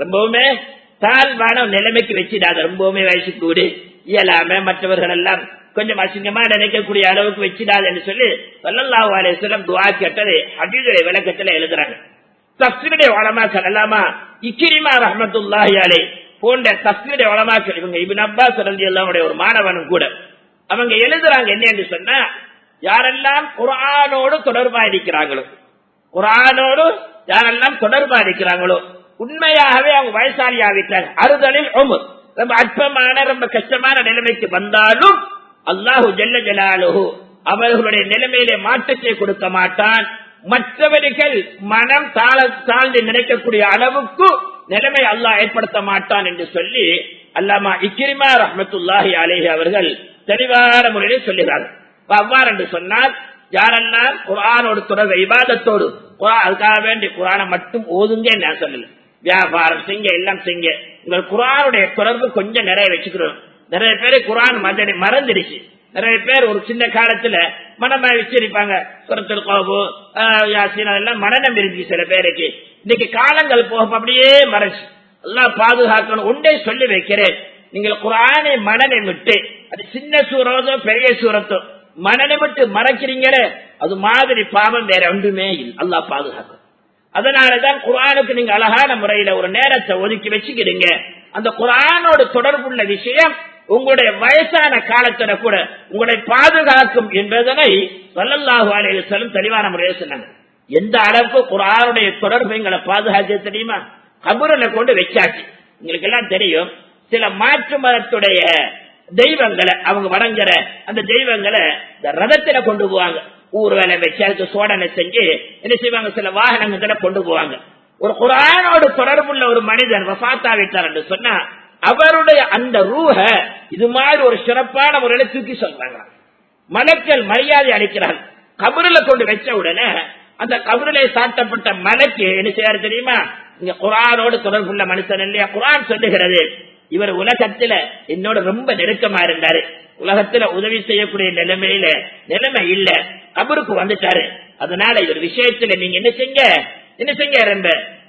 ரொம்பவுமே தாழ்வான நிலைமைக்கு வச்சிடாத ரொம்பவுமே வயசு கூடு இயலாம மற்றவர்கள் எல்லாம் கொஞ்சம் அசிங்கமா நினைக்கக்கூடிய அளவுக்கு வச்சிடாதுன்னு சொல்லி வல்லல்லாஹு அலைஹி வஸல்லம் துஆ கேட்டது ஹதீஸுடைய விளக்கத்துல எழுதுறாங்க தஃசீருடைய உலமாக்கள் எல்லாமா இக்கிரிமா ரஹ்மத்துல்லாஹி அலைஹி போன்ற தஃசீருடைய உலமாக்கள் இவங்க இப்னு அப்பாஸ் ரலியல்லாஹு ஒரு மாணவனும் கூட அவங்க எழுதுறாங்க என்ன என்று சொன்னா யாரெல்லாம் குர்ஆனோடு தொடர்பா இருக்கிறாங்களோ குர்ஆனோடு யாரெல்லாம் தொடர்பா இருக்கிறாங்களோ உண்மையாகவே அவங்க வயசாளி ஆகிட்டாங்க அறுதலில் உமர் ரொம்ப அற்பமான ரொம்ப கஷ்டமான நிலைமைக்கு வந்தாலும் அல்லாஹு ஜல்ல ஜலாலுஹு அவர்களுடைய நிலைமையிலே மாற்றத்தை கொடுக்க மாட்டான் மற்றவர்கள் மனம் தாழ தாழ்ந்து நினைக்கக்கூடிய அளவுக்கு நிலைமை அல்லாஹ் ஏற்படுத்த மாட்டான் என்று சொல்லி அல்லாமா இக்கிரிமா ரஹமத்துல்லாஹி அலேஹி அவர்கள் தெளிவான முறையில் சொல்லுகிறார்கள் அப்ப அவ்வாறு என்று சொன்னால் யாரெல்லாம் குரானோடு தொடர்பு இபாதத்தோடு குரான் அதுக்காக வேண்டி குரானை மட்டும் ஓதுங்க நான் சொல்லல வியாபாரம் செய்ய எல்லாம் செய்ய உங்கள் குரானுடைய தொடர்பு கொஞ்சம் நிறைய வச்சுக்கிறோம் நிறைய பேரு குரான் மதடி மறந்துடுச்சு நிறைய பேர் ஒரு சின்ன காலத்துல மனமா வச்சிருப்பாங்க சுரத்தில் கோபு யாசின் அதெல்லாம் மனநம் இருக்கு சில பேருக்கு இன்னைக்கு காலங்கள் போக அப்படியே மறைச்சு எல்லாம் பாதுகாக்கணும் ஒன்றே சொல்லி வைக்கிறேன் நீங்கள் குரானை மனனை விட்டு அது சின்ன சூரத்தோ பெரிய சூரத்தோ மனனை விட்டு மறைக்கிறீங்களே அது மாதிரி பாவம் வேற ஒன்றுமே இல்லை அல்லாஹ் பாதுகாக்கும் அதனாலதான் குரானுக்கு நீங்க அழகான முறையில ஒரு நேரத்தை ஒதுக்கி வச்சுக்கிறீங்க அந்த குரானோடு தொடர்புள்ள விஷயம் உங்களுடைய வயசான காலத்துல கூட உங்களை பாதுகாக்கும் என்பதனை வல்லல்லாஹு அலைஹி வஸல்லம் தெளிவான முறையில் சொன்னாங்க எந்த அளவுக்கு குரானுடைய தொடர்பு எங்களை பாதுகாக்க தெரியுமா கபூரில கொண்டு வச்சாச்சு உங்களுக்கு எல்லாம் தெரியும் சில மாற்று மதத்துடைய தெய்வங்களை அவங்க வணங்குற அந்த தெய்வங்களை இந்த ரதத்துல கொண்டு போவாங்க ஊர்வலை வச்சு அதுக்கு சோதனை செஞ்சு என்ன செய்வாங்க சில வாகனங்களை கொண்டு போவாங்க ஒரு குரானோடு தொடர்புள்ள ஒரு மனிதன் வசாத்தா விட்டார் என்று சொன்னா அவருடைய அந்த ரூஹ இது மாதிரி ஒரு சிறப்பான முறையில தூக்கி சொல்றாங்க மலக்கள் மரியாதை அளிக்கிறார்கள் கபருல கொண்டு வச்ச உடனே அந்த கபருளை சாட்டப்பட்ட மலைக்கு என்ன செய்யாரு தெரியுமா இங்க குரானோடு தொடர்புள்ள மனுஷன் இல்லையா குரான் சொல்லுகிறது இவர் உலகத்துல என்னோட ரொம்ப நெருக்கமா இருந்தாரு உலகத்துல உதவி செய்யக்கூடிய நிலைமையில நிலைமை இல்ல கபருக்கு வந்துட்டாரு அதனால இவர் விஷயத்துல நீங்க என்ன செஞ்ச என்ன செஞ்ச ரொம்ப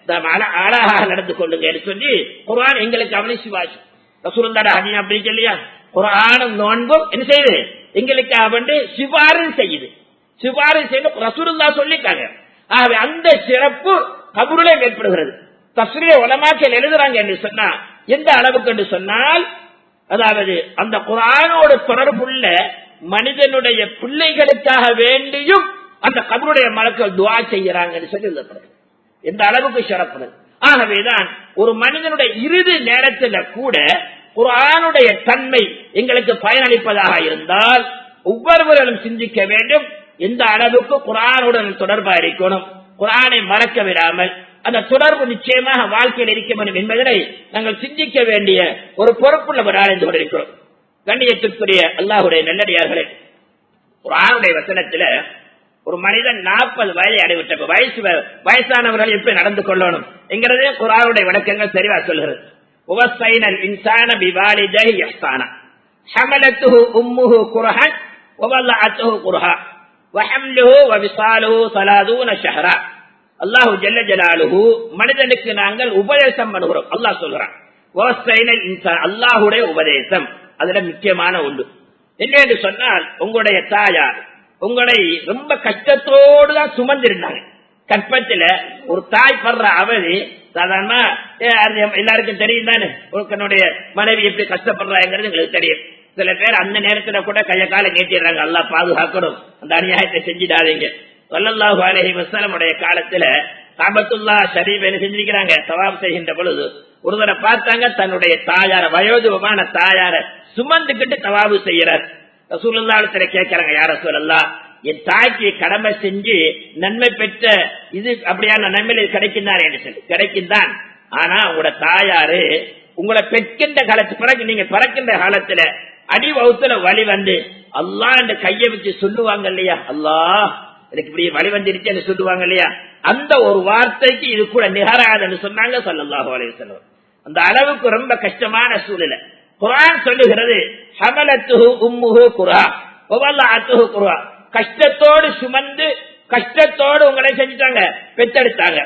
அழகாக நடந்து கொள்ளுங்க சொல்லி குரான் எங்களுக்கு அவனிச்சுவாச்சு ரசூலுல்லாட ஹதீஸ் அப்படி இல்லையா குரானும் நோன்பும் என்ன செய்யுது எங்களுக்கு அவண்டு சிபாரிசு செய்யுது சிபாரிசு செய்து ரசூலுல்லா சொல்லிட்டாங்க ஆகவே அந்த சிறப்பு கபூரிலே ஏற்படுகிறது தஸ்ரீய உலமாக்கள் எழுதுறாங்க என்று சொன்னா எந்த அளவுக்கு என்று சொன்னால் அதாவது அந்த குரானோட தொடர்புள்ள மனிதனுடைய பிள்ளைகளுக்காக வேண்டியும் அந்த கபருடைய மலக்கள் துவா செய்யறாங்கன்னு சொல்லி எழுதப்படுது எந்த அளவுக்கு சிறப்பு ஆகவேதான் ஒரு மனிதனுடைய இறுதி நேரத்தில் கூட குரானுடைய தன்மை எங்களுக்கு பயனளிப்பதாக இருந்தால் ஒவ்வொருவர்களும் சிந்திக்க வேண்டும் எந்த அளவுக்கு குரானுடன் தொடர்பா இருக்கணும் குரானை மறக்க விடாமல் அந்த தொடர்பு நிச்சயமாக வாழ்க்கையில் இருக்க வேண்டும் என்பதனை நாங்கள் சிந்திக்க வேண்டிய ஒரு பொறுப்புள்ளவரால் என்று கொண்டிருக்கிறோம் கண்ணியத்திற்குரிய அல்லாஹுடைய நல்லடியார்களே ஒரு ஆணுடைய வசனத்துல ஒரு மனிதன் நாற்பது வயதை அடைவிட்ட வயசு வயசானவர்கள் எப்படி நடந்து கொள்ளணும் என்கிறதே குரானுடைய விளக்கங்கள் தெளிவா சொல்கிறது உவசைனல் இன்சான பிவாலிதை யஸ்தானா حملته أمه كرها ووضعته كرها وحمله ووصاله ثلاثون شهرا அல்லாஹு ஜல்ல ஜலாலுஹு மனிதனுக்கு நாங்கள் உபதேசம் பண்ணுகிறோம் அல்லாஹ் சொல்கிறான் அல்லாஹுடைய உபதேசம் அதுல முக்கியமான ஒன்று என்ன என்று சொன்னால் உங்களுடைய தாயார் உங்களை ரொம்ப கஷ்டத்தோடு தான் சுமந்திருந்தாங்க கற்பத்துல ஒரு தாய் படுற அவதி சாதாரணமா எல்லாருக்கும் தெரியும் தானே உங்களுடைய மனைவி எப்படி கஷ்டப்படுறாங்கிறது எங்களுக்கு தெரியும் சில பேர் அந்த நேரத்துல கூட கைய கால நீட்டிடுறாங்க அல்லா பாதுகாக்கணும் அந்த அநியாயத்தை செஞ்சிடாதீங்க சொல்லல்லாஹு அலஹி வசலமுடைய காலத்துல காபத்துல்லா ஷரீப் என்ன செஞ்சிருக்கிறாங்க சவாப் செய்கின்ற பொழுது ஒருவரை பார்த்தாங்க தன்னுடைய தாயார வயோதிபமான தாயார சுமந்துக்கிட்டு தவாபு செய்யறார் ரசூலுல்லாத்துல கேட்கறாங்க யார சொல்லலா என் தாய்க்கு கடமை செஞ்சு நன்மை பெற்ற இது அப்படியான நன்மையில கிடைக்கின்றார் என்று சொல்லி கிடைக்கின்றான் ஆனா உங்களோட தாயாரு உங்களை பெற்கின்ற காலத்து பிறகு நீங்க பிறக்கின்ற காலத்துல அடி வகுத்துல வழி வந்து அல்லா என்று கையை வச்சு சொல்லுவாங்க இல்லையா அல்லாஹ் எனக்கு இப்படி வழி வந்துருச்சு சொல்லுவாங்க இல்லையா அந்த ஒரு வார்த்தைக்கு இது கூட நிகராதுன்னு சொன்னாங்க சல்லாஹு அலைய செல்வம் அந்த அளவுக்கு ரொம்ப கஷ்டமான சூழ்நிலை குரான் சொல்லுகிறது ஹமலத்துஹு உம்முஹு குரா ஒவ்வொரு குரா கஷ்டத்தோடு சுமந்து கஷ்டத்தோடு உங்களை செஞ்சுட்டாங்க பெத்தெடுத்தாங்க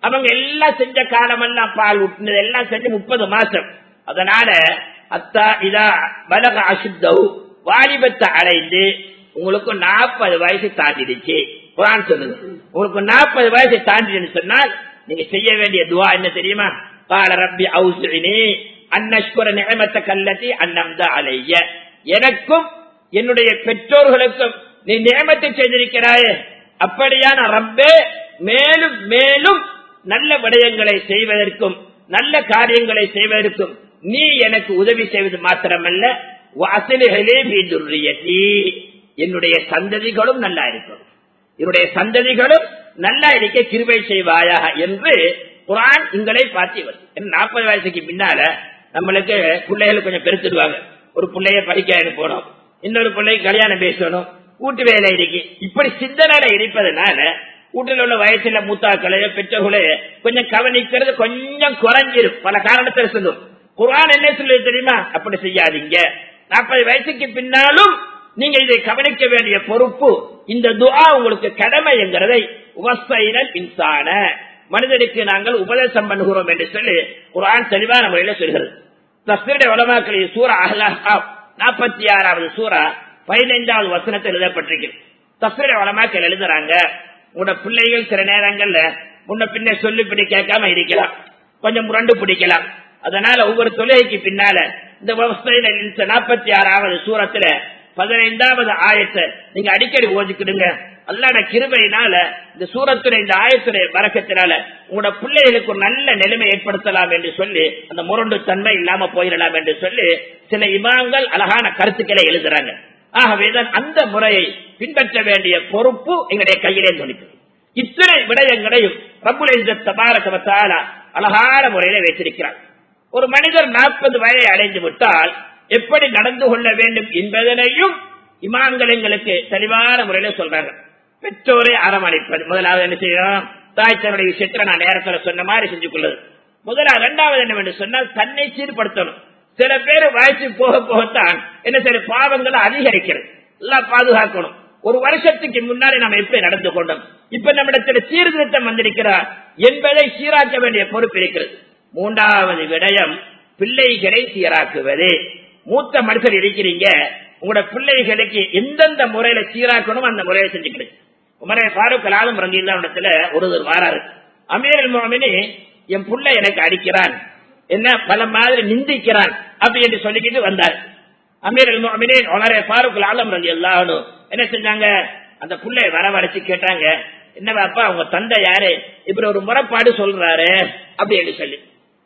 அவங்க எல்லாம் செஞ்ச காலமெல்லாம் பால் ஊட்டினது எல்லாம் செஞ்சு முப்பது மாசம் அதனால அத்தா இதா பலக அசுத்தவு வாலிபத்தை அடைந்து உங்களுக்கு நாற்பது வயசு தாண்டிடுச்சு குரான் சொல்லுது உங்களுக்கு நாற்பது வயசு தாண்டிடுன்னு சொன்னால் நீங்க செய்ய வேண்டிய துவா என்ன தெரியுமா கால ரப்பி அவுசினி அன்னஷ்குர நியமத்த கல்லத்தி அன்னம்தா அலைய எனக்கும் என்னுடைய பெற்றோர்களுக்கும் நீ நியமத்தை செய்திருக்கிறாயே அப்படியான ரப்பே மேலும் மேலும் நல்ல விடயங்களை செய்வதற்கும் நல்ல காரியங்களை செய்வதற்கும் நீ எனக்கு உதவி செய்வது மாத்திரமல்ல வாசலிகளே மீதுரியத்தி என்னுடைய சந்ததிகளும் நல்லா இருக்கும் என்னுடைய சந்ததிகளும் நல்லா இருக்க கிருபை செய்வாயாக என்று குரான் உங்களை பார்த்து நாற்பது வயசுக்கு பின்னால நம்மளுக்கு பிள்ளைகள் கொஞ்சம் பெருத்துடுவாங்க ஒரு பிள்ளைய படிக்க அனுப்பணும் இன்னொரு பிள்ளைக்கு கல்யாணம் பேசணும் வீட்டு வேலை இருக்கு இப்படி சிந்தனையில இருப்பதனால வீட்டில் உள்ள வயசுல மூத்தாக்களையோ பெற்றோர்களையோ கொஞ்சம் கவனிக்கிறது கொஞ்சம் குறைஞ்சிரும் பல காரணத்தை சொல்லும் குரான் என்ன சொல்லுது தெரியுமா அப்படி செய்யாதீங்க நாற்பது வயசுக்கு பின்னாலும் நீங்க இதை கவனிக்க வேண்டிய பொறுப்பு இந்த துஆ உங்களுக்கு கடமை என்கிறதை உவசைனல் இன்சான மனிதனுக்கு நாங்கள் உபதேசம் பண்ணுகிறோம் என்று சொல்லி குரான் தெளிவான முறையில சொல்கிறது தஸ்மீருடைய உலமாக்களின் சூரா அஹ்லாஹ் நாற்பத்தி ஆறாவது சூரா பதினைந்தாவது வசனத்தில் எழுதப்பட்டிருக்கிறது தஸ்மீருடைய உலமாக்கள் எழுதுறாங்க உங்களோட பிள்ளைகள் சில நேரங்கள்ல முன்ன பின்ன சொல்லி இப்படி கேட்காம இருக்கலாம் கொஞ்சம் முரண்டு பிடிக்கலாம் அதனால ஒவ்வொரு தொழுகைக்கு பின்னால இந்த விவசாயில நாற்பத்தி ஆறாவது சூரத்துல பதினைந்தாவது ஆயத்தை நீங்க அடிக்கடி ஓதிக்கிடுங்க அல்லாட கிருபையினால இந்த சூரத்துறை இந்த ஆயத்துடைய வரக்கத்தினால உங்களோட பிள்ளைகளுக்கு ஒரு நல்ல நிலைமை ஏற்படுத்தலாம் என்று சொல்லி அந்த முரண்டு தன்மை இல்லாம போயிடலாம் என்று சொல்லி சில இமாங்கள் அழகான கருத்துக்களை எழுதுறாங்க ஆகவேதான் அந்த முறையை பின்பற்ற வேண்டிய பொறுப்பு எங்களுடைய கையிலே துணிக்கிறது இத்தனை விடயங்களையும் ரப்புல தபாரகவத்தால அழகான முறையில வைத்திருக்கிறார் ஒரு மனிதர் நாற்பது வயதை அடைந்து விட்டால் எப்படி நடந்து கொள்ள வேண்டும் என்பதனையும் இமான்கள் எங்களுக்கு தெளிவான முறையில சொல்றாங்க பெற்றோரை அரவணைப்பது முதலாவது என்ன செய்யணும் தாய் தன்னுடைய விஷயத்துல நான் நேரத்துல சொன்ன மாதிரி செஞ்சு கொள்ளுது முதலாவது இரண்டாவது என்னவென்று சொன்னால் தன்னை சீர்படுத்தணும் சில பேர் வயசு போக போகத்தான் என்ன சில பாவங்களை அதிகரிக்கிறது எல்லாம் பாதுகாக்கணும் ஒரு வருஷத்துக்கு முன்னாடி நம்ம எப்படி நடந்து கொண்டோம் இப்ப நம்மிடத்துல சீர்திருத்தம் வந்திருக்கிறார் என்பதை சீராக்க வேண்டிய பொறுப்பு இருக்கிறது மூன்றாவது விடயம் பிள்ளைகளை சீராக்குவது மூத்த மனுஷர் இருக்கிறீங்க உங்களோட பிள்ளைகளுக்கு எந்தெந்த முறையில சீராக்கணும் அந்த முறையை செஞ்சுக்கிடுங்க உமரே ஃபாரூக் ஆலம் ரங்கில்லா இடத்துல ஒருவர் வாராரு அமீர் மோமினி என் புள்ள எனக்கு அடிக்கிறான் என்ன பல மாதிரி நிந்திக்கிறான் அப்படி என்று சொல்லிக்கிட்டு வந்தார் அமீர் மோமினி உமரே ஃபாரூக் ஆலம் ரங்கி எல்லாரும் என்ன செஞ்சாங்க அந்த புள்ளைய வரவழைச்சு கேட்டாங்க என்ன அப்பா உங்க தந்தை யாரு இப்படி ஒரு முறைப்பாடு சொல்றாரு அப்படி என்று சொல்லி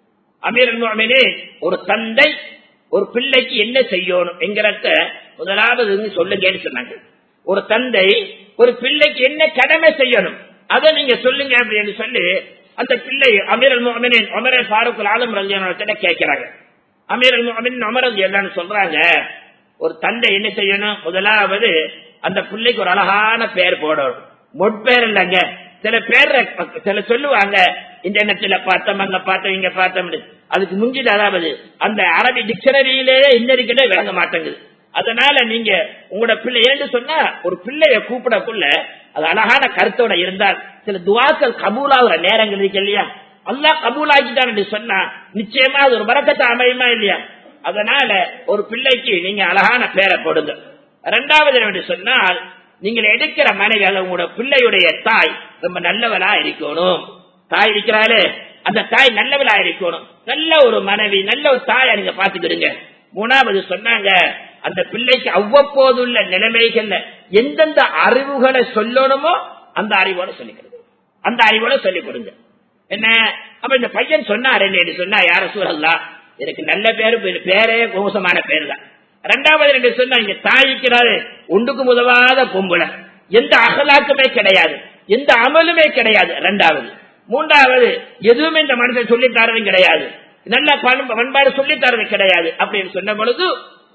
அமீர் மோமினி ஒரு தந்தை ஒரு பிள்ளைக்கு என்ன செய்யணும் என்கிறத முதலாவது சொல்லுங்கன்னு சொன்னாங்க ஒரு தந்தை ஒரு பிள்ளைக்கு என்ன கடமை செய்யணும் அதை நீங்க சொல்லுங்க அப்படின்னு சொல்லி அந்த பிள்ளை அமீர் அமீன் அமர ஃபாரூக் ஆலம் ரஞ்சியோட கேட்கிறாங்க அமீர் அமீன் அமர் என்னன்னு சொல்றாங்க ஒரு தந்தை என்ன செய்யணும் முதலாவது அந்த பிள்ளைக்கு ஒரு அழகான பெயர் போடணும் மொட்பேர் இல்லைங்க சில பேர் சில சொல்லுவாங்க இன்டர்நெட்ல பார்த்தோம் அங்க பார்த்தோம் இங்க பார்த்தோம் அதுக்கு முந்திட்டு அதாவது அந்த அரபி டிக்ஷனரியிலேயே இன்னரிக்கே விளங்க மாட்டேங்குது அதனால நீங்க உங்களோட பிள்ளை ஏன்னு சொன்னா ஒரு பிள்ளைய கூப்பிடக்குள்ள அது அழகான கருத்தோட இருந்தால் சில துவாக்கள் கபூலாகிற நேரங்கள் இருக்கு இல்லையா அல்லா கபூலாக்கிட்டான் சொன்னா நிச்சயமா அது ஒரு மறக்கத்தை அமையுமா இல்லையா அதனால ஒரு பிள்ளைக்கு நீங்க அழகான பேரை போடுங்க ரெண்டாவது என்ன சொன்னால் நீங்கள் எடுக்கிற மனைவி அல்ல உங்களோட பிள்ளையுடைய தாய் ரொம்ப நல்லவளா இருக்கணும் தாய் இருக்கிறாளே அந்த தாய் நல்லவளா இருக்கணும் நல்ல ஒரு மனைவி நல்ல ஒரு தாயை நீங்க பாத்துக்கிடுங்க மூணாவது சொன்னாங்க அந்த பிள்ளைக்கு அவ்வப்போதுள்ள நிலைமைகள்ல எந்தெந்த அறிவுகளை சொல்லணுமோ அந்த அறிவோட சொல்லிக்கிறது அந்த அறிவோட சொல்லிக் கொடுங்க என்ன அப்ப இந்த பையன் சொன்னார் என்ன சொன்னா யார சூழல்லா எனக்கு நல்ல பேரு பேரே மோசமான பேரு தான் ரெண்டாவது ரெண்டு சொன்னா இங்க தாய்க்கிறாரு ஒன்றுக்கு உதவாத பொம்புல எந்த அகலாக்குமே கிடையாது எந்த அமலுமே கிடையாது ரெண்டாவது மூன்றாவது எதுவுமே இந்த மனுஷன் சொல்லி தரது கிடையாது நல்ல பண்பாடு சொல்லி தரது கிடையாது அப்படின்னு சொன்ன பொழுது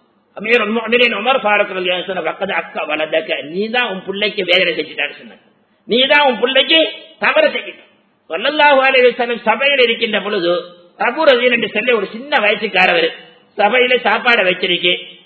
உமர் ஃபாரூக் அக்கா வளர்ந்தக்க நீ தான் உன் பிள்ளைக்கு வேதனை செஞ்சுட்டான்னு சொன்ன நீ தான் உன் பிள்ளைக்கு தவறு செஞ்சுட்ட சொல்லல்லாஹு சபையில் இருக்கின்ற பொழுது அபு ரசீன் என்று சொல்லி ஒரு சின்ன வயசுக்காரவர் சபையில சாப்பாடை வச்சிருக்கு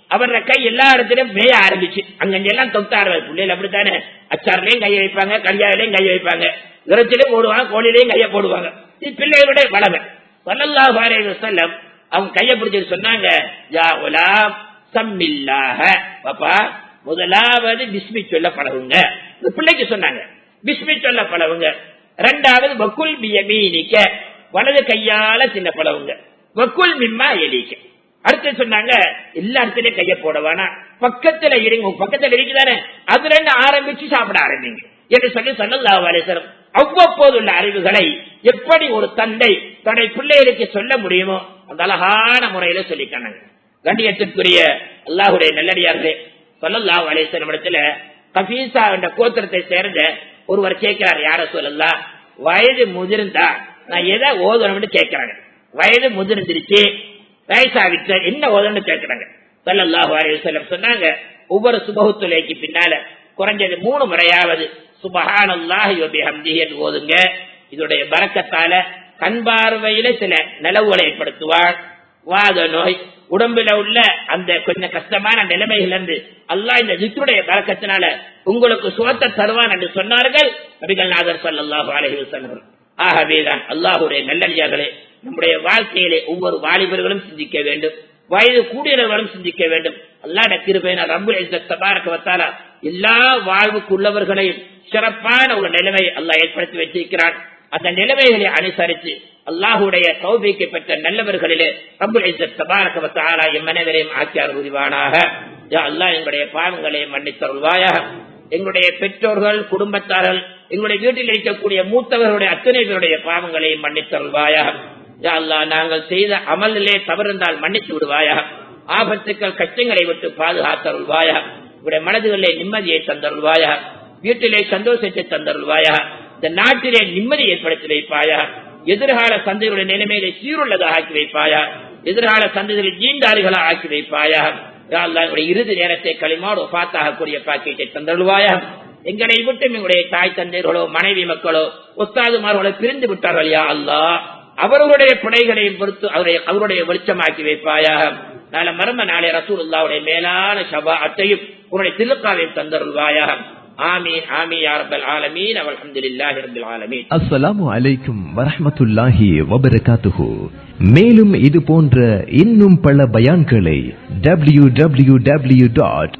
அவரோட கை எல்லா இடத்திலும் மேய ஆரம்பிச்சு அங்க எல்லாம் தொத்த ஆரம்பிச்சு பிள்ளைகள் அப்படித்தானே அச்சாரிலையும் கையை வைப்பாங்க கல்யாணிலையும் கையை வைப்பாங்க இறைச்சிலையும் போடுவாங்க கோழிலையும் கையை போடுவாங்க இது பிள்ளைகளுடைய வளமை சல்லல்லாஹு அலைஹி வஸல்லம் அவங்க கையை பிடிச்சிட்டு சொன்னாங்க யா உலாம் சம்மில்லாஹ பாப்பா முதலாவது பிஸ்மி சொல்ல பழகுங்க இந்த பிள்ளைக்கு சொன்னாங்க பிஸ்மி சொல்ல பழகுங்க ரெண்டாவது வக்குல் பியமீனிக்க வலது கையால சின்ன பழகுங்க வக்குல் மிம்மா எலிக்க அடுத்து சொன்னாங்க எல்லா இடத்துலயும் கைய போட வேணாம் பக்கத்துல இருங்க உங்க பக்கத்துல இருக்குதானே அதுல இருந்து ஆரம்பிச்சு சாப்பிட ஆரம்பிங்க என்று சொல்லி சொல்லலாம் அலிசரம் அவ்வப்போது உள்ள அறிவுகளை எப்படி ஒரு தந்தை தன்னுடைய பிள்ளைகளுக்கு சொல்ல முடியுமோ அந்த அழகான முறையில சொல்லிக்கானாங்க கண்டியத்திற்குரிய அல்லாஹுடைய நல்லடியார்களே சொல்லலாம் அலிசரம் இடத்துல கபீசா என்ற கோத்திரத்தை சேர்ந்த ஒருவர் கேட்கிறார் யார சொல்லலாம் வயது முதிர்ந்தா நான் எதை ஓதணும்னு கேட்கிறாங்க வயது முதிர்ந்துருச்சு வயசாகிட்ட என்ன ஓதணும்னு கேட்கிறாங்க சல்லல்லாஹு அலைஹி வஸல்லம் சொன்னாங்க ஒவ்வொரு சுபஹத்துலைக்கு பின்னால குறைஞ்சது மூணு முறையாவது சுபஹானல்லாஹி வ பிஹம்திஹி என்று ஓதுங்க இதோடைய பரக்கத்தால கண் பார்வையில சில நிலவுகளை ஏற்படுத்துவார் வாத நோய் உடம்புல உள்ள அந்த கொஞ்சம் கஷ்டமான நிலைமைகள் இருந்து அல்லாஹ் இந்த ஜிக்ருடைய பறக்கத்தினால உங்களுக்கு சுகத்தை தருவான் என்று சொன்னார்கள் நபிகள் நாதர் சல்லாஹு அலஹி வசல்லம் ஆகவேதான் அல்லாஹுடைய நல்லடியார்களே நம்முடைய வாழ்க்கையிலே ஒவ்வொரு வாலிபர்களும் சிந்திக்க வேண்டும் வயது கூடியவர்களும் சிந்திக்க வேண்டும் அல்லாட கிருபையினர் ரப்புல் இஸ்ஸத் தபாரக வ தஆலா எல்லா வாழ்வுக்குள்ளவர்களையும் சிறப்பான ஒரு நிலைமை அல்லாஹ் ஏற்படுத்தி வச்சிருக்கிறான் அந்த நிலைமைகளை அனுசரித்து அல்லாஹுடைய சௌபிக்கு பெற்ற நல்லவர்களிலே ரப்புல் இஸ்ஸத் தபாரக வ தஆலா எம் அனைவரையும் ஆக்கியார் உரிவானாக யா அல்லாஹ் எங்களுடைய பாவங்களை மன்னித்தருள்வாயாக எங்களுடைய பெற்றோர்கள் குடும்பத்தார்கள் எங்களுடைய வீட்டில் இருக்கக்கூடிய மூத்தவர்களுடைய அத்தனை பேருடைய பாவங்களை மன்னித்தருள்வாயாக யா அல்லாஹ் நாங்கள் செய்த அமலிலே தவறிருந்தால் மன்னித்து விடுவாயாக ஆபத்துக்கள் கஷ்டங்களை விட்டு பாதுகாத்தருள்வாயாக உடைய மனதுகளிலே நிம்மதியை தந்தருள்வாயாக வீட்டிலே சந்தோஷத்தை தந்தருள்வாயாக இந்த நாட்டிலே நிம்மதி ஏற்படுத்தி வைப்பாயா எதிர்கால சந்தைகளுடைய நிலைமையிலே சீருள்ளதாக ஆக்கி வைப்பாயா எதிர்கால சந்தைகளை நீண்டாளிகளா ஆக்கி வைப்பாயா யா அல்லாஹ் எங்களுடைய இறுதி நேரத்தை களிமாடு பாத்தாகக்கூடிய பாக்கியத்தை தந்தருள்வாயா எங்களை விட்டு எங்களுடைய தாய் தந்தைகளோ மனைவி மக்களோ ஒஸ்தாதுமார்களோ பிரிந்து விட்டார்கள் யா அல்லாஹ் அவர்களுடைய பிழைகளையும் பொறுத்து அவருடைய அவருடைய வெளிச்சமாக்கி வைப்பாயாக நாளை மர்ம நாளை ரசூலுல்லாவுடைய மேலான ஷபாத்தையும் உன்னுடைய திருக்காவையும் தந்தருள்வாயாக ஆமீன் ஆமீன் யா ரப்பல் ஆலமீன் அல்ஹம்துலில்லாஹி ரப்பில் ஆலமீன் அஸ்ஸலாமு அலைக்கும் வரஹ்மத்துல்லாஹி வபரகாத்துஹு மேலும் இது போன்ற இன்னும் பல பயான்களை W W W dot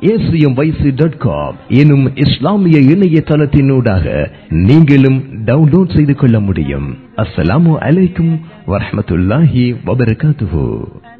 dot com எனும் இஸ்லாமிய இணையதளத்தினூடாக நீங்களும் டவுன்லோட் செய்து கொள்ள முடியும் அஸ்ஸலாமு அலைக்கும் வரஹ்மத்துல்லாஹி வபரகாத்துஹு